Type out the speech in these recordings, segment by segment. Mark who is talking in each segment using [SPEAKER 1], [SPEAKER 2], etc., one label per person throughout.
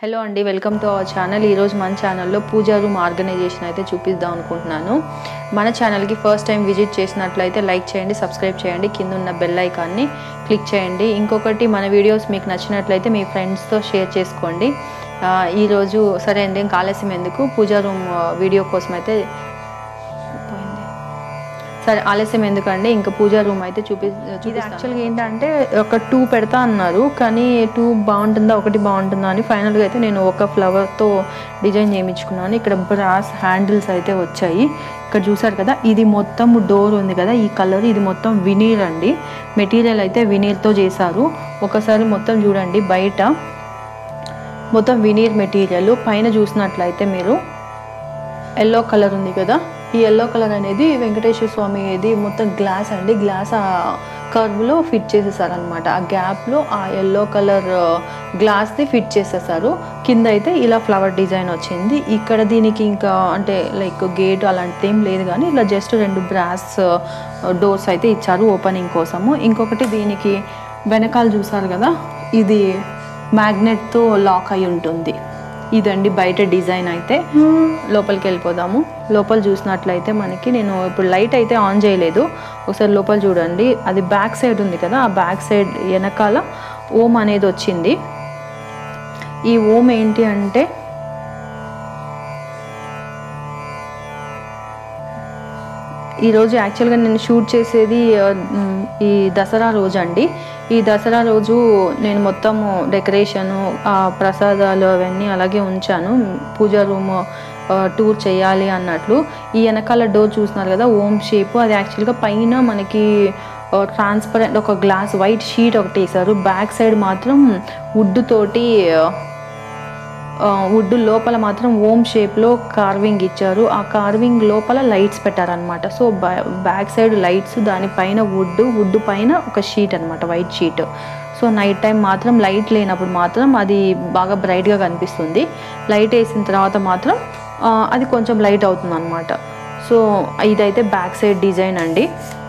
[SPEAKER 1] Hello అండి welcome to our channel ఈరోజు మన ఛానల్లో పూజా రూమ్ ఆర్గనైజేషన్ అయితే చూపిద్దాం అనుకుంటున్నాను మన ఛానల్కి ఫస్ట్ టైం విజిట్ చేసినట్లయితే లైక్ చేయండి సబ్స్క్రైబ్ చేయండి కింద ఉన్న బెల్ ఐకాన్ని క్లిక్ చేయండి ఇంకొకటి మన వీడియోస్ మీకు నచ్చినట్లయితే మీ ఫ్రెండ్స్తో షేర్ చేసుకోండి ఆ, ఈరోజు సరే అండి ఇంకా ఆలస్యం ఎందుకు పూజా రూమ్ ఆ, వీడియో కోసం అయితే పోయింది సరే ఆలస్యం ఎందుకండి ఇంకా పూజా రూమ్ అయితే చూపి ఇది యాక్చువల్గా ఏంటంటే ఒక టూ పెడతా అన్నారు కానీ టూ బాగుంటుందా ఒకటి బాగుంటుందా అని ఫైనల్గా అయితే నేను ఒక ఫ్లవర్తో డిజైన్ చేయించుకున్నాను ఇక్కడ బ్రాస్ హ్యాండిల్స్ అయితే వచ్చాయి ఇక్కడ చూసారు కదా ఇది మొత్తం డోర్ ఉంది కదా ఈ కలర్ ఇది మొత్తం వినీర్ అండి మెటీరియల్ అయితే వినీర్తో చేశారు ఒకసారి మొత్తం చూడండి బయట మొత్తం వినీర్ మెటీరియల్ పైన చూసినట్లయితే మీరు ఎల్లో కలర్ ఉంది కదా ఈ ఎల్లో కలర్ అనేది వెంకటేశ్వర స్వామి ఇది మొత్తం గ్లాస్ అండి గ్లాస్ ఆ కర్వ్లో ఫిట్ చేసేసారనమాట ఆ గ్యాప్లో ఆ ఎల్లో కలర్ గ్లాస్ది ఫిట్ చేసేసారు కింద అయితే ఇలా ఫ్లవర్ డిజైన్ వచ్చింది ఇక్కడ దీనికి ఇంకా అంటే లైక్ గేట్ అలాంటిది ఏం లేదు కానీ ఇలా జస్ట్ రెండు బ్రాస్ డోర్స్ అయితే ఇచ్చారు ఓపెనింగ్ కోసము ఇంకొకటి దీనికి వెనకాల చూసారు కదా ఇది మ్యాగ్నెట్తో లాక్ అయి ఉంటుంది ఇదండి బయట డిజైన్ అయితే లోపలికి వెళ్ళిపోదాము లోపల చూసినట్లయితే మనకి నేను ఇప్పుడు లైట్ అయితే ఆన్ చేయలేదు ఒకసారి లోపల చూడండి అది బ్యాక్ సైడ్ ఉంది కదా ఆ బ్యాక్ సైడ్ వెనకాల ఓం అనేది వచ్చింది ఈ ఓం ఏంటి అంటే ఈరోజు యాక్చువల్గా నేను షూట్ చేసేది ఆ, మ్, ఈ దసరా రోజు అండి ఈ దసరా రోజు నేను మొత్తం డెకరేషను ఆ ప్రసాదాలు అవన్నీ అలాగే ఉంచాను పూజా రూమ్ టూర్ చేయాలి అన్నట్లు ఈ వెనకాల డోర్ చూస్తున్నారు కదా ఓం షేప్ అది యాక్చువల్గా పైన మనకి ట్రాన్స్పరెంట్ ఒక గ్లాస్ వైట్ షీట్ ఒకటి వేసారు బ్యాక్ సైడ్ మాత్రం వుడ్ తోటి వుడ్ లోపల మాత్రం ఓం షేప్లో కార్వింగ్ ఇచ్చారు ఆ కార్వింగ్ లోపల లైట్స్ పెట్టారనమాట సో బ్యాక్ సైడ్ లైట్స్ దానిపైన వుడ్ వుడ్ పైన ఒక షీట్ అనమాట white sheet so night time మాత్రం లైట్ లేనప్పుడు మాత్రం అది బాగా బ్రైట్గా కనిపిస్తుంది లైట్ వేసిన తర్వాత మాత్రం ఆ, అది కొంచెం లైట్ అవుతుంది అనమాట సో ఇదైతే బ్యాక్ సైడ్ డిజైన్ అండి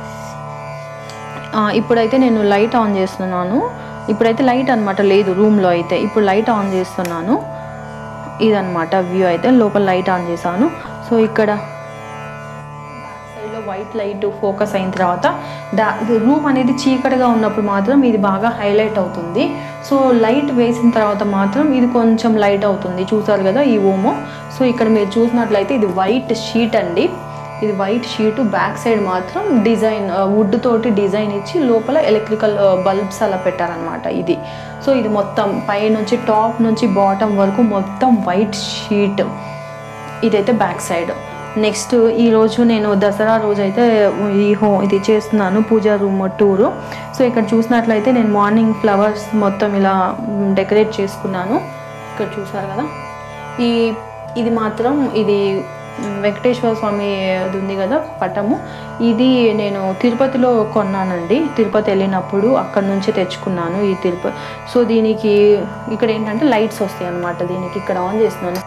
[SPEAKER 1] ఆ, ఇప్పుడైతే నేను లైట్ ఆన్ చేస్తున్నాను ఇప్పుడైతే లైట్ అనమాట లేదు రూమ్లో అయితే ఇప్పుడు లైట్ ఆన్ చేస్తున్నాను ఇదనమాట వ్యూ అయితే లోపల లైట్ ఆన్ చేశాను సో ఇక్కడ సైడ్లో వైట్ లైట్ ఫోకస్ అయిన తర్వాత డా రూమ్ అనేది చీకటిగా ఉన్నప్పుడు మాత్రం ఇది బాగా హైలైట్ అవుతుంది సో లైట్ వేసిన తర్వాత మాత్రం ఇది కొంచెం లైట్ అవుతుంది చూసారు కదా ఈ ఓమో సో ఇక్కడ మీరు చూసినట్లయితే ఇది వైట్ షీట్ అండి ఇది వైట్ షీట్ బ్యాక్ సైడ్ మాత్రం డిజైన్ వుడ్ తోటి డిజైన్ ఇచ్చి లోపల ఎలక్ట్రికల్ బల్బ్స్ అలా పెట్టారనమాట ఇది సో ఇది మొత్తం పై నుంచి టాప్ నుంచి బాటమ్ వరకు మొత్తం వైట్ షీట్ ఇదైతే బ్యాక్ సైడ్ నెక్స్ట్ ఈరోజు నేను దసరా రోజు అయితే ఈ హో ఇది చేస్తున్నాను పూజా రూమ్ టూరు సో ఇక్కడ చూసినట్లయితే నేను మార్నింగ్ ఫ్లవర్స్ మొత్తం ఇలా డెకరేట్ చేసుకున్నాను ఇక్కడ చూసారు కదా ఈ ఇది మాత్రం ఇది వెంకటేశ్వర స్వామి అది ఉంది కదా పటము ఇది నేను తిరుపతిలో కొన్నానండి తిరుపతి వెళ్ళినప్పుడు అక్కడ నుంచి తెచ్చుకున్నాను ఈ తిరుపతి సో దీనికి ఇక్కడ ఏంటంటే లైట్స్ వస్తాయి అన్నమాట దీనికి ఇక్కడ ఆన్ చేస్తున్నాను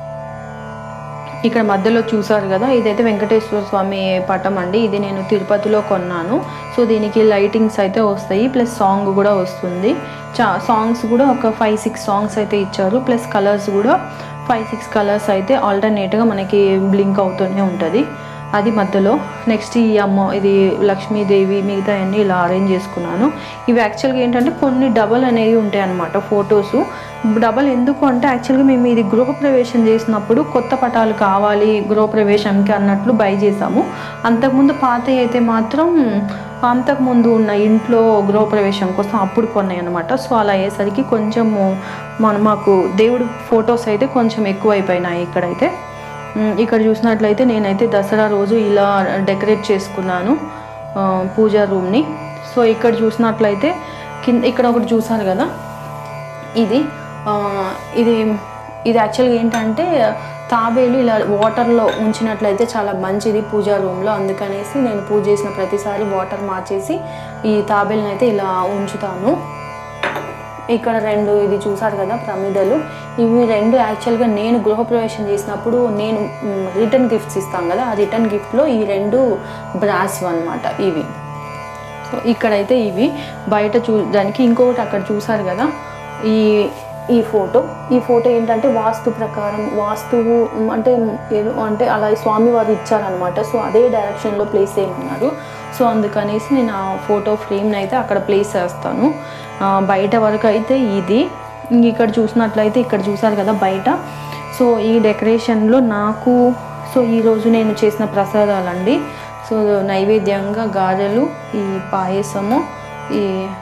[SPEAKER 1] ఇక్కడ మధ్యలో చూసారు కదా ఇదైతే వెంకటేశ్వర స్వామి పటం అండి ఇది నేను తిరుపతిలో కొన్నాను సో దీనికి లైటింగ్స్ అయితే వస్తాయి ప్లస్ సాంగ్ కూడా వస్తుంది చా సాంగ్స్ కూడా ఒక ఫైవ్ సిక్స్ సాంగ్స్ అయితే ఇచ్చారు ప్లస్ కలర్స్ కూడా ఫైవ్ సిక్స్ కలర్స్ అయితే ఆల్టర్నేట్గా మనకి బ్లింక్ అవుతూనే ఉంటుంది అది మధ్యలో నెక్స్ట్ ఈ అమ్మ ఇది లక్ష్మీదేవి మిగతా అన్నీ ఇలా అరేంజ్ చేసుకున్నాను ఇవి యాక్చువల్గా ఏంటంటే కొన్ని డబల్ అనేవి ఉంటాయి అన్నమాట ఫొటోస్ డబల్ ఎందుకు అంటే యాక్చువల్గా మేము ఇది గృహప్రవేశం చేసినప్పుడు కొత్త పటాలు కావాలి గృహప్రవేశంకి అన్నట్లు బై చేసాము అంతకుముందు పాత అయితే మాత్రం అంతకుముందు ఉన్న ఇంట్లో గృహప్రవేశం కోసం అప్పుడు కొన్నాయి అనమాట సో అలా అయ్యేసరికి కొంచెము మన మాకు దేవుడు ఫొటోస్ అయితే కొంచెం ఎక్కువ అయిపోయినాయి ఇక్కడైతే ఉమ్, ఇక్కడ చూసినట్లయితే నేనైతే దసరా రోజు ఇలా డెకరేట్ చేసుకున్నాను ఆ, పూజా రూమ్ని సో ఇక్కడ చూసినట్లయితే కింద ఇక్కడ ఒకటి చూసారు కదా ఇది ఆ, ఇది ఇది యాక్చువల్గా ఏంటంటే తాబేలు ఇలా వాటర్లో ఉంచినట్లయితే చాలా మంచిది పూజా రూమ్లో అందుకనేసి నేను పూజ చేసిన ప్రతిసారి వాటర్ మార్చేసి ఈ తాబేలుని అయితే ఇలా ఉంచుతాను ఇక్కడ రెండు ఇది చూసారు కదా ప్రమిదలు ఇవి రెండు యాక్చువల్గా నేను గృహప్రవేశం చేసినప్పుడు నేను రిటర్న్ గిఫ్ట్స్ ఇస్తాను కదా ఆ రిటర్న్ గిఫ్ట్లో ఈ రెండు బ్రాస్ అన్నమాట ఇవి సో ఇక్కడైతే ఇవి బయట చూడడానికి ఇంకొకటి అక్కడ చూసారు కదా ఈ
[SPEAKER 2] ఈ ఫోటో ఈ ఫోటో ఏంటంటే వాస్తు ప్రకారం వాస్తువు అంటే ఏదో అంటే అలా స్వామివారు ఇచ్చారనమాట సో అదే డైరెక్షన్లో ప్లేస్ చేయమన్నారు సో అందుకనేసి నేను ఆ ఫోటో ఫ్రేమ్ని అయితే అక్కడ ప్లేస్ చేస్తాను ఆ, బయట వరకు అయితే ఇది ఇంక ఇక్కడ చూసినట్లయితే ఇక్కడ చూసారు కదా బయట సో ఈ డెకరేషన్లో నాకు సో ఈరోజు నేను చేసిన ప్రసాదాలండి సో నైవేద్యంగా గారెలు ఈ పాయసము ఈ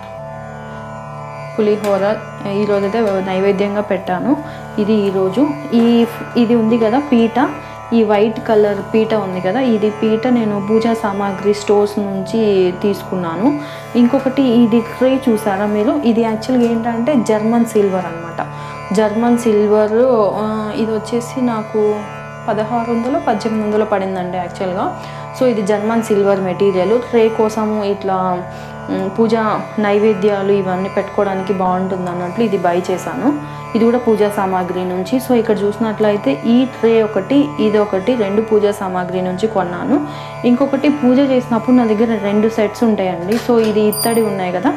[SPEAKER 2] పులిహోర ఈరోజు అయితే నైవేద్యంగా పెట్టాను ఇది ఈరోజు ఈ ఇది ఉంది కదా పీట ఈ వైట్ కలర్ పీట ఉంది కదా ఇది పీట నేను పూజా సామాగ్రి స్టోర్స్ నుంచి తీసుకున్నాను ఇంకొకటి ఇది ట్రే చూసారా మీరు ఇది యాక్చువల్గా ఏంటంటే జర్మన్ సిల్వర్ అనమాట జర్మన్ సిల్వర్ ఇది వచ్చేసి నాకు పదహారు వందలు పద్దెనిమిది వందలు పడిందండి యాక్చువల్గా సో ఇది జర్మన్ సిల్వర్ మెటీరియల్ ట్రే కోసము ఇట్లా మ్, పూజా నైవేద్యాలు ఇవన్నీ పెట్టుకోవడానికి బాగుంటుంది అన్నట్లు ఇది బై చేశాను ఇది కూడా పూజా సామాగ్రి నుంచి సో ఇక్కడ చూసినట్లయితే ఈ ట్రే ఒకటి ఇది ఒకటి రెండు పూజా సామాగ్రి నుంచి కొన్నాను ఇంకొకటి పూజ చేసినప్పుడు నా దగ్గర రెండు సెట్స్ ఉంటాయండి సో ఇది ఇత్తడి ఉన్నాయి కదా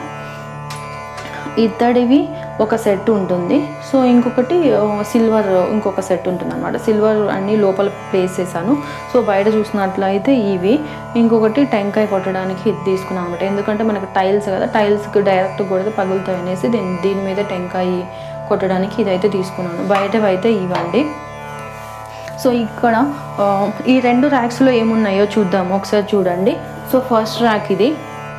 [SPEAKER 2] ఇత్తడివి ఒక సెట్ ఉంటుంది సో ఇంకొకటి ఆ, సిల్వర్ ఇంకొక సెట్ ఉంటుంది అనమాట సిల్వర్ అన్ని లోపల ప్లేస్ చేశాను సో బయట చూసినట్లయితే ఇవి ఇంకొకటి టెంకాయ కొట్టడానికి ఇది తీసుకున్నాను అనమాట ఎందుకంటే మనకు టైల్స్ కదా టైల్స్కి డైరెక్ట్ కొడితే పగులుతాయి అనేసి దీని దీని మీద టెంకాయ కొట్టడానికి ఇదైతే తీసుకున్నాను బయటవి అయితే ఇవ్వండి సో ఇక్కడ ఆ, ఈ రెండు ర్యాక్స్లో ఏమున్నాయో చూద్దాము ఒకసారి చూడండి సో ఫస్ట్ ర్యాక్ ఇది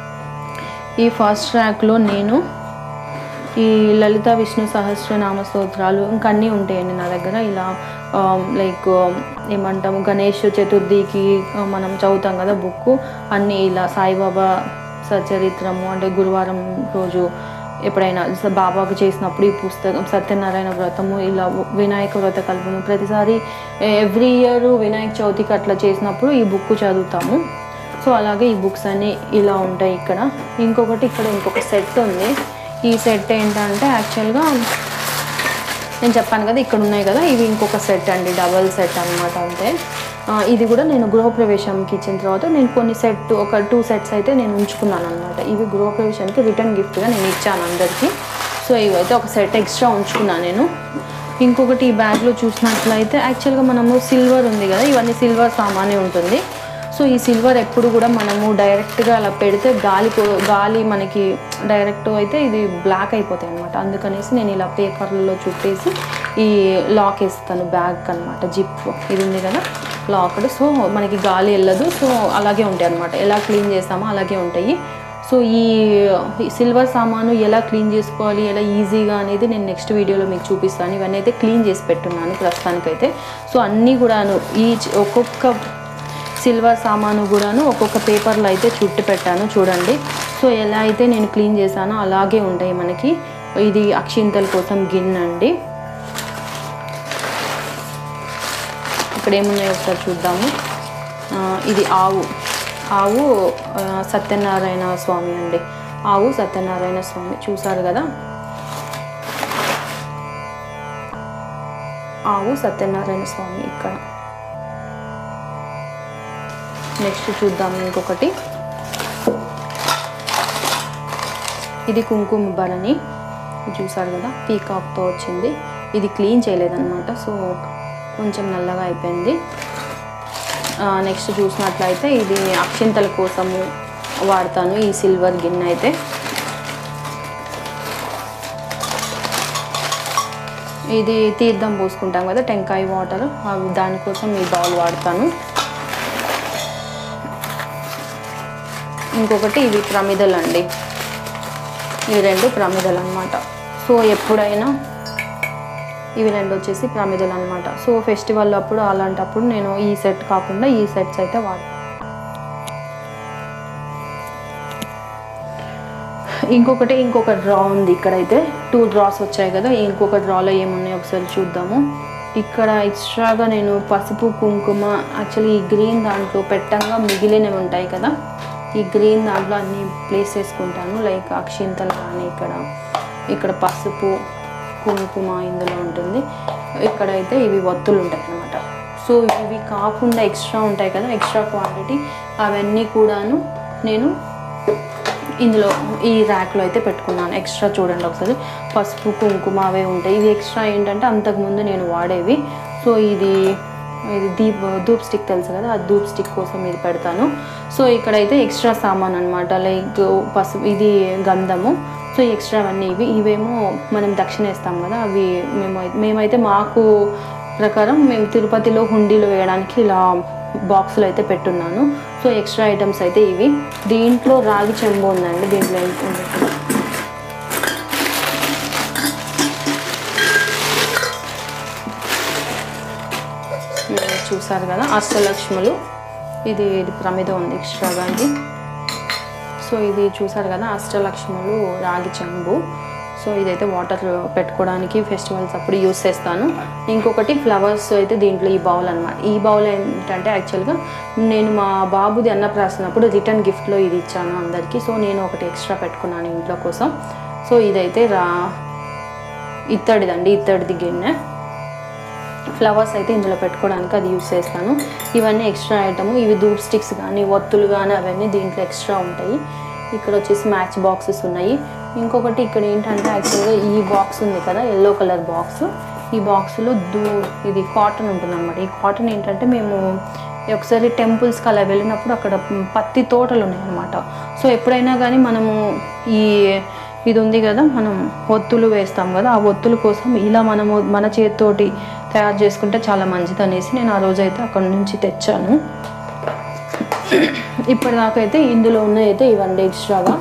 [SPEAKER 2] ఈ ఫస్ట్ ర్యాక్లో నేను ఈ లలిత విష్ణు సహస్రనామ స్తోత్రాలు ఇంకా అన్నీ ఉంటాయండి నా దగ్గర ఇలా లైక్ ఏమంటాము గణేష్ చతుర్థికి ఆ, మనం చదువుతాం కదా బుక్ అన్నీ ఇలా సాయిబాబా సచరిత్రము అంటే గురువారం రోజు ఎప్పుడైనా స- బాబాకు చేసినప్పుడు ఈ పుస్తకం సత్యనారాయణ వ్రతము ఇలా వినాయక వ్రత కల్పము ప్రతిసారి ఎవ్రీ ఇయర్ వినాయక చవితికి అట్లా చేసినప్పుడు ఈ బుక్ చదువుతాము సో అలాగే ఈ బుక్స్ అన్నీ ఇలా ఉంటాయి ఇక్కడ ఇంకొకటి ఇక్కడ ఇంకొక సెట్ ఉంది ఈ సెట్ ఏంటంటే యాక్చువల్గా నేను చెప్పాను కదా ఇక్కడ ఉన్నాయి కదా ఇవి ఇంకొక సెట్ అండి డబల్ సెట్ అనమాట అంతే ఆ, ఇది కూడా నేను గృహప్రవేశంకి ఇచ్చిన తర్వాత నేను కొన్ని సెట్ ఒక టూ సెట్స్ అయితే నేను ఉంచుకున్నాను అనమాట ఇవి గృహప్రవేశానికి రిటర్న్ గిఫ్ట్గా నేను ఇచ్చాను అందరికీ సో ఇవైతే ఒక సెట్ ఎక్స్ట్రా ఉంచుకున్నాను నేను ఇంకొకటి ఈ బ్యాగ్లో చూసినట్లయితే యాక్చువల్గా మనము సిల్వర్ ఉంది కదా ఇవన్నీ సిల్వర్ సామానే ఉంటుంది సో ఈ సిల్వర్ ఎప్పుడు కూడా మనము డైరెక్ట్గా అలా పెడితే గాలి పో- గాలి మనకి డైరెక్ట్ అయితే ఇది బ్లాక్ అయిపోతాయి అనమాట అందుకనేసి నేను ఇలా పేపర్లలో చుట్టేసి ఈ లాక్ వేస్తాను బ్యాగ్ అనమాట జిప్ ఇది ఉంది కదా లాక్డ్ సో మనకి గాలి వెళ్ళదు సో అలాగే ఉంటాయి అనమాట ఎలా క్లీన్ చేస్తామో అలాగే ఉంటాయి సో ఈ సిల్వర్ సామాను ఎలా క్లీన్ చేసుకోవాలి ఎలా ఈజీగా అనేది నేను నెక్స్ట్ వీడియోలో మీకు చూపిస్తాను ఇవన్నీ అయితే క్లీన్ చేసి పెట్టున్నాను ప్రస్తుతానికైతే సో అన్నీ కూడాను ఈచ్ ఒక్కొక్క సిల్వర్ సామాను కూడాను ఒక్కొక్క పేపర్లో అయితే చుట్టి పెట్టాను చూడండి సో ఎలా అయితే నేను క్లీన్ చేశానో అలాగే ఉంటాయి మనకి ఇది అక్షింతల కోసం గిన్నె అండి ఇక్కడ ఏమున్నాయో ఒకసారి చూద్దాము ఆ, ఇది ఆవు ఆవు ఆ, సత్యనారాయణ స్వామి అండి ఆవు సత్యనారాయణ స్వామి చూసారు కదా ఆవు సత్యనారాయణ స్వామి ఇక్కడ నెక్స్ట్ చూద్దాం ఇంకొకటి ఇది కుంకుమ భరణి ఇది చూసారు కదా పీకాక్తో వచ్చింది ఇది క్లీన్ చేయలేదన్నమాట సో కొంచెం నల్లగా అయిపోయింది నెక్స్ట్ చూసినట్లయితే ఇది అక్షింతల కోసము వాడతాను ఈ సిల్వర్ గిన్నె అయితే ఇది తీర్థం పోసుకుంటాం కదా టెంకాయ వాటర్ అవి దానికోసం ఈ బౌల్ వాడతాను ఇంకొకటి ఇవి ప్రమిదలు అండి ఇవి రెండు ప్రమిదలు అనమాట సో ఎప్పుడైనా ఇవి రెండు వచ్చేసి ప్రమిదలు అనమాట సో ఫెస్టివల్ అప్పుడు అలాంటప్పుడు నేను ఈ సెట్ కాకుండా ఈ సెట్స్ అయితే వాడతాను ఇంకొకటి ఇంకొక డ్రా ఉంది ఇక్కడైతే టూ డ్రాస్ వచ్చాయి కదా ఇంకొక డ్రాలో ఏమున్నాయో ఒకసారి చూద్దాము ఇక్కడ ఎక్స్ట్రాగా నేను పసుపు కుంకుమ యాక్చువల్లీ ఈ గ్రీన్ దాంట్లో పెట్టంగా మిగిలినవి ఉంటాయి కదా ఈ గ్రీన్ దాంట్లో అన్ని ప్లేస్ చేసుకుంటాను లైక్ అక్షింతలు కానీ ఇక్కడ ఇక్కడ పసుపు కుంకుమ ఇందులో ఉంటుంది ఇక్కడైతే ఇవి ఒత్తులు ఉంటాయి అన్నమాట సో ఇవి కాకుండా ఎక్స్ట్రా ఉంటాయి కదా ఎక్స్ట్రా క్వాంటిటీ అవన్నీ కూడాను నేను ఇందులో ఈ ర్యాక్లో అయితే పెట్టుకున్నాను ఎక్స్ట్రా చూడండి ఒకసారి పసుపు కుంకుమ అవే ఉంటాయి ఇవి ఎక్స్ట్రా ఏంటంటే అంతకుముందు నేను వాడేవి సో ఇది ఇది దీప్ ధూప్ స్టిక్ తెలుసు కదా ఆ ధూప్ స్టిక్ కోసం ఇది పెడతాను సో ఇక్కడైతే ఎక్స్ట్రా సామాన్ అనమాట లైక్ పసుపు ఇది గంధము సో ఎక్స్ట్రా అవన్నీ ఇవి ఇవేమో మనం దక్షిణ వేస్తాం కదా అవి మేము మేమైతే మాకు ప్రకారం మేము తిరుపతిలో హుండీలో వేయడానికి ఇలా బాక్సులు అయితే పెట్టున్నాను సో ఎక్స్ట్రా ఐటమ్స్ అయితే ఇవి దీంట్లో రాగి చెంబు ఉందండి దీంట్లో ఏం ఉంది? ఉమ్, చూసారు కదా అష్టలక్ష్ములు ఇది ఇది ప్రమిద ఉంది ఎక్స్ట్రాగా ఇది సో ఇది చూసారు కదా అష్టలక్ష్ములు రాగి చెంబు సో ఇదైతే వాటర్ పెట్టుకోవడానికి ఫెస్టివల్స్ అప్పుడు యూస్ చేస్తాను ఇంకొకటి ఫ్లవర్స్ అయితే దీంట్లో ఈ బౌల్ అనమాట ఈ బౌల్ ఏంటంటే యాక్చువల్గా నేను మా బాబుది అన్నప్రాసనప్పుడు రిటర్న్ గిఫ్ట్లో ఇది ఇచ్చాను అందరికీ సో నేను ఒకటి ఎక్స్ట్రా పెట్టుకున్నాను ఇంట్లో కోసం సో ఇదైతే రా ఇత్తడిదండి ఇత్తడిది గిన్నె ఫ్లవర్స్ అయితే ఇందులో పెట్టుకోవడానికి అది యూస్ చేస్తాను ఇవన్నీ ఎక్స్ట్రా ఐటమ్ ఇవి ధూప్ స్టిక్స్ కానీ ఒత్తులు కానీ అవన్నీ దీంట్లో ఎక్స్ట్రా ఉంటాయి ఇక్కడ వచ్చేసి మ్యాచ్ బాక్సెస్ ఉన్నాయి ఇంకొకటి ఇక్కడ ఏంటంటే యాక్చువల్గా ఈ బాక్స్ ఉంది కదా ఎల్లో కలర్ బాక్స్ ఈ బాక్స్లో దూ ఇది కాటన్ ఉంటుంది అనమాట ఈ కాటన్ ఏంటంటే మేము ఒకసారి టెంపుల్స్కి అలా వెళ్ళినప్పుడు అక్కడ పత్తి తోటలు ఉన్నాయన్నమాట సో ఎప్పుడైనా కానీ మనము ఈ ఇది ఉంది కదా మనం ఒత్తులు వేస్తాం కదా ఆ ఒత్తుల కోసం ఇలా మనము మన చేతితోటి తయారు చేసుకుంటే చాలా మంచిది అనేసి నేను ఆ రోజైతే అక్కడ నుంచి తెచ్చాను ఇప్పటిదాకైతే ఇందులో ఉన్నాయైతే ఇవ్వండి ఎక్స్ట్రాగా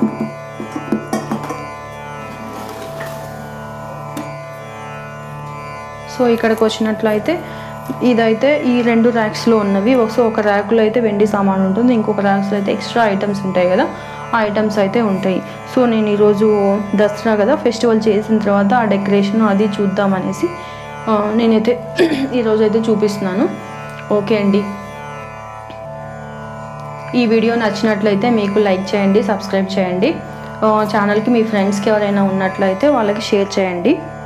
[SPEAKER 2] సో ఇక్కడికి వచ్చినట్లయితే ఇదైతే ఈ రెండు ర్యాక్స్లో ఉన్నవి సో ఒక ర్యాక్లో అయితే వెండి సామాన్ ఉంటుంది ఇంకొక ర్యాక్స్లో అయితే ఎక్స్ట్రా ఐటమ్స్ ఉంటాయి కదా ఆ ఐటమ్స్ అయితే ఉంటాయి సో నేను ఈరోజు దసరా కదా ఫెస్టివల్ చేసిన తర్వాత ఆ డెకరేషన్ అది చూద్దామనేసి ఆ, నేనైతే ఈరోజు అయితే చూపిస్తున్నాను ఓకే అండి ఈ వీడియో నచ్చినట్లయితే మీకు లైక్ చేయండి సబ్స్క్రైబ్ చేయండి ఆ, ఛానల్కి మీ ఫ్రెండ్స్కి ఎవరైనా ఉన్నట్లయితే వాళ్ళకి షేర్ చేయండి